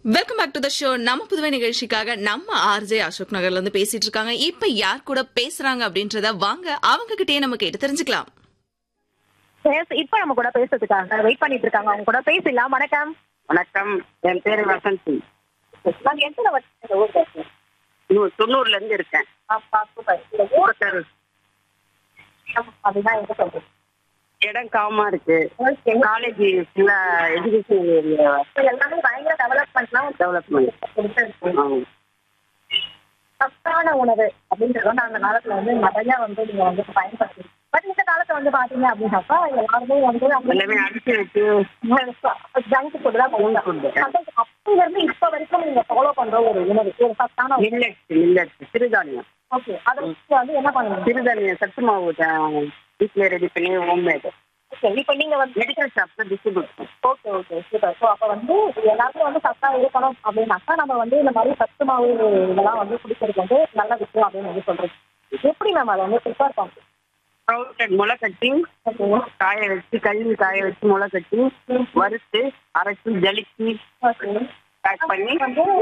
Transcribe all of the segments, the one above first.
Welcome back to the show நம்ம புதுவை நிகழ்ச்சிக்காக நம்ம ஆர்ஜே அசோக் நகர்ல இருந்து பேசிட்டு இருக்காங்க இப்ப யார் கூட பேசுறாங்க அப்படின்றத வாங்க அவங்க கிட்டயே நம்ம கேட்டு தெரிஞ்சுக்கலாம் பேச இப்ப நம்ம கூட பேசுறதுக்காக வெயிட் பண்ணிட்டு இருக்காங்க அவங்க கூட பேசலாம் வணக்கம் வணக்கம் என் பேரு வசந்தி நாங்க எத்தனை வருஷம் இந்த ஊர்ல இருக்கோம் நூ- தொண்ணூறுல இருந்து இருக்கேன் அப்பா சூப்பர் இந்த ஊர் ஒருத்தர் அப்படின்னா எங்க சொல்றீங்க இடம் காமா இருக்கு Okay. காலேஜ் ஃபுல்லா எஜுகேஷன் ஏரியா இப்ப எல்லாமே பயங்கர டெவலப்மெண்ட்லாம் டெவலப்மெண்ட் சத்தான உணவு அப்படின்றது வந்து அந்த காலத்துல வந்து நிறைய வந்து நீங்க வந்து பயன்படுத்தி பட் இந்த காலத்துல வந்து பாத்தீங்க அப்படின்னாக்கா எல்லாருமே வந்து எல்லாமே அடிச்சு வச்சு ஜங்க் ஃபுட் தான் போகுது அப்பல இருந்து இப்ப வரைக்கும் நீங்க ஃபாலோ பண்ற ஒரு உணவு ஒரு சத்தான மில்லட்ஸ் மில்லட்ஸ் சிறுதானியம் ஓகே அதை வச்சு வந்து என்ன பண்ணுவீங்க சிறுதானியம் சத்து மாவு தான் வீட்டுல ரெடி பண்ணி ஹோம்மேட் ஓகே இப்ப நீங்க வந்து மெடிக்கல் ஷாப்ல distribute okay okay super so அப்போ வந்து எல்லாருமே வந்து சத்தா இருக்கணும் அப்படின்னாக்கா நம்ம வந்து இந்த மாதிரி சத்து மாவு இதெல்லாம் வந்து குடிக்கிறது வந்து நல்ல விஷயம் அப்படின்னு வந்து சொல்றோம் எப்படி நம்ம அதை வந்து ப்ரிப்பேர் பண்ணுறோம் ஸ்ப்ரவுட்டட் முளை கட்டி காய வச்சு கழுவி காய வச்சு முளை கட்டி வறுத்து அரைச்சி ஜலிச்சு பேக் பண்ணி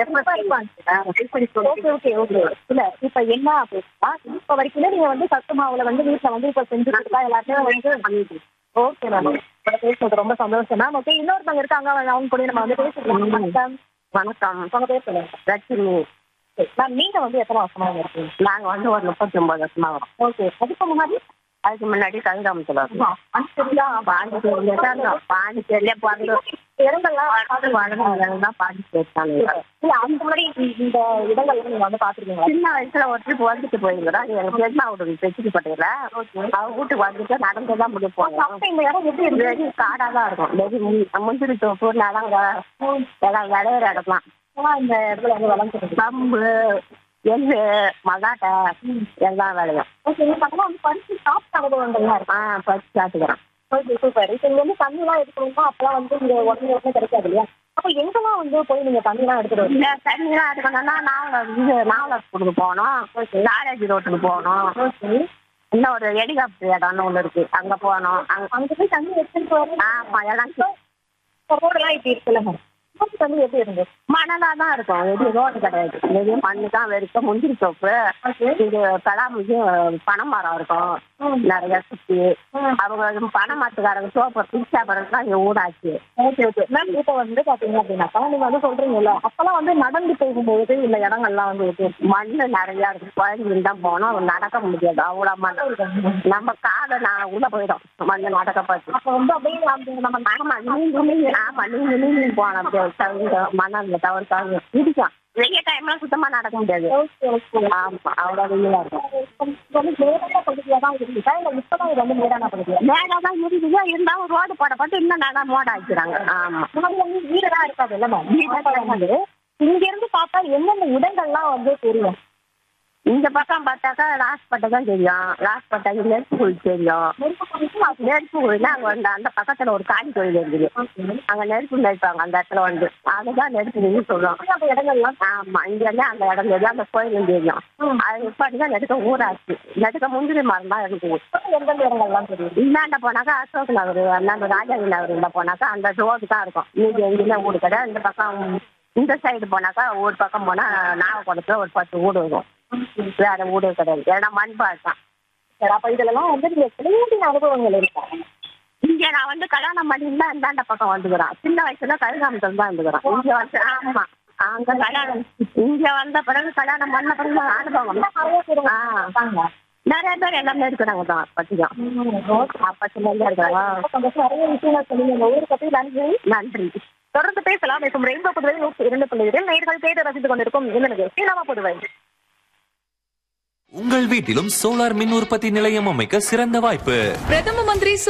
ஓகே ஓகே ஓகே இல்ல இப்ப என்ன அப்படின்னா இப்ப வரைக்கும் நீங்க வந்து சத்து மாவுல வந்து வீட்டுல வந்து இப்ப செஞ்சு கொடுத்தா எல்லாத்தையும் வந்து பண்ணிட்டு ஓகே மேம் உங்களோட பேசுறது ரொம்ப சந்தோஷம் மேம் ஓகே இன்னொருத்தவங்க இருக்காங்க அவங்க கூட நம்ம வந்து பேசிக்கலாம் வணக்கம் வணக்கம் உங்க பேர் சொல்லுங்க லட்சுமி மேம் நீங்க வந்து எத்தனை வருஷமா இங்க இருக்கீங்க நாங்க வந்து ஒரு முப்பத்தி ஒன்பது வருஷமா வரோம் ஓகே அதுக்கு முன்னாடி அதுக்கு முன்னாடி கதிராமத்துல வரோம் பாண்டிச்சேரியா பாண்டிச்சேரியில தான் இருந்தோம். பாண்டிச்சேரியில பிறந்து இடங்கள்லாம் அது வளர்ந்தவங்க தான் பாண்டிச்சேரி தானே. இல்ல அந்த மாதிரி இந்த இடங்கள் நீங்க வந்து பாத்துருக்கீங்களா சின்ன வயசுல ஒரு ட்ரிப் வந்துட்டு போயிருக்கிறோம் எங்க பெருமா வீட்டுக்கு தெச்சுக்கப்பட்டதுல அவங்க வீட்டுக்கு வந்துட்டு நடந்து தான் முடிய போனோம் அப்ப இந்த இடம் எப்படி இருந்தது வெறி காடா தான் இருக்கும் வெறி மு- முந்திரி தோப்பு நடங்க எல்லாம் விளையிற இடம்லாம் ஆனா இந்த இடத்துல வந்து வளர்ந்துருக்கு கம்பு எள்ளு மகாட்டை எல்லாம் விளையும் ஓகே நீங்க பக்கமா வந்து பறிச்சு சாப்பிட்ட அனுபவங்கள்லாம் இருக்கு ஆ பறிச்சு சாப்பிட்டுக்கிறோம் ஓகே சூப்பர் இப்போ இங்க வந்து தண்ணி எல்லாம் எடுக்கணும்னா அப்பெல்லாம் வந்து இங்க உடனே உடனே கிடைக்காது இல்லையா அப்ப எங்கெல்லாம் வந்து போய் நீங்க தண்ணி எல்லாம் எடுத்துட்டு வருவீங்க இந்த தண்ணிலாம் எடுக்கணும்னா நாவலர் இது நாவலர்ஸ்கூலுக்கு போகணும் காலேஜ் ரோட்டுக்கு போகணும் இன்னும் ஒரு ஹெலிகாப்டர் இடம்னு ஒன்று இருக்கு அங்க போகணும் அங்க அங்க போய் தண்ணி எடுத்துட்டு வரணும் ஆமா எல்லாம் ரோடெல்லாம் இப்படி இருக்குல்ல ரோடு தண்ணி எப்படி இருந்தது மணலா தான் இருக்கும் எதுவும் ரோடு கிடையாது எதுவும் மண்ணு தான் வெறுக்கும் முந்திரி தோப்பு இது பலாமுக்கு பனை மரம் இருக்கும் நிறைய சுத்தி அவங்க பனை மரத்துக்காரங்க தோப்பை பிச்சா பிறகு தான் இங்க ஊடாச்சு ஓகே ஓகே மேம் இப்போ வந்து பாத்தீங்க அப்படின்னாக்கா நீங்க வந்து சொல்றீங்கல்ல அப்பெல்லாம் வந்து நடந்து போகும்போது இந்த இடங்கள்லாம் வந்து எப்படி இருக்கும் மண்ணு நிறைய இருக்கு குழந்தைங்க தான் போனோம் நடக்க முடியாது அவ்வளவு மண் நம்ம காலை நான் உள்ள போயிடும் மண்ணு நடக்க பார்த்து அப்ப வந்து அப்படியே அந்த நம்ம ஆமா நீங்க நீங்க ஆமா நீங்க நீங்க போனோம் அப்படியே தவிர மணல்ல தவறு தவிர இடிக்கும் வெய்ய டைம்ல சுத்தமா நடக்க முடியாது ஓகே ஓகே ஆமா அவ்வளவு வெயிலா இருக்கும் இது வந்து நேரான பகுதியா தான் இருந்துச்சா இல்ல இப்பதான் இது வந்து நேரான பகுதியா மேல தான் இருக்குது இருந்தாலும் ரோடு போடப்பட்டு இன்னும் நல்லா மோட ஆக்கிறாங்க ஆமா முன்னாடி வந்து வீடெல்லாம் இருக்காது இல்ல மேம் வந்து இங்க இருந்து பார்த்தா எந்தெந்த இடங்கள்லாம் வந்து தெரியும் இந்த பக்கம் பார்த்தாக்கா லாஸ்பட்டை தான் தெரியும் லாஸ்பட்டாக்கு நெருப்பு கோயில் தெரியும் நெருப்பு கோயில் அங்க வந்து அந்த பக்கத்துல ஒரு காளி கோயில் இருக்குது அங்க நெருப்பு நெருப்பாங்க அந்த இடத்துல வந்து அதுதான் நெருப்பு சொல்லுவோம் அந்த இடங்கள்லாம் ஆமா இங்க இருந்து அந்த இடம் தெரியும் அந்த கோயிலும் தெரியும் அது இப்படிதான் நெடுக்க ஊராச்சு நெடுக்க முந்திரி மரம் தான் இருக்கு எந்தெந்த இடங்கள்லாம் தெரியும் இந்தாண்ட போனாக்கா அசோக் நகர் அந்தாண்ட ராஜாஜி நகர்ல போனாக்கா அந்த ரோடு தான் இருக்கும் மீதி எங்கேயுமே ஊடு கிடையாது இந்த பக்கம் இந்த சைடு போனாக்கா ஒரு பக்கம் போனா நாகப்படத்துல ஒரு பத்து வீடு வரும் வேற வீடு கிடையாது ஏன்னா மண்பாடு தான் சரி அப்ப இதுலலாம் வந்து நீங்க விளையாடின அனுபவங்கள் இருக்கா இங்க நான் வந்து கல்யாணம் பண்ணிட்டு தான் இந்தாண்ட பக்கம் வந்துக்கிறேன் சின்ன வயசுல கல்யாணத்துல தான் இருந்துக்கிறேன் இங்க வந்து ஆமா அங்க கல்யாணம் இங்க வந்த பிறகு கல்யாணம் பண்ண பிறகு தான் அனுபவம் நிறைய பேர் ஆ. இருக்காங்க நிறைய பேர் எல்லாமே இருக்கிறாங்க தான் பத்தியும் அப்பத்துல இருந்து இருக்கிறாங்க சந்தோஷம் நிறைய விஷயங்கள் சொன்னீங்க உங்க ஊரை பத்தி நன்றி நன்றி தொடர்ந்து பேசலாம் இப்போ ரெயின்போ புதுவை நூற்றி இரண்டு புள்ளிகளில் நேர்கள் கேட்டு ரசித்துக் கொண்டிருக்கும் இந்த நிகழ்ச்சி நம்ம புதுவை உங்கள் வீட்டிலும் சோலார் மின் உற்பத்தி நிலையம் அமைக்க சிறந்த வாய்ப்பு பிரதம மந்திரி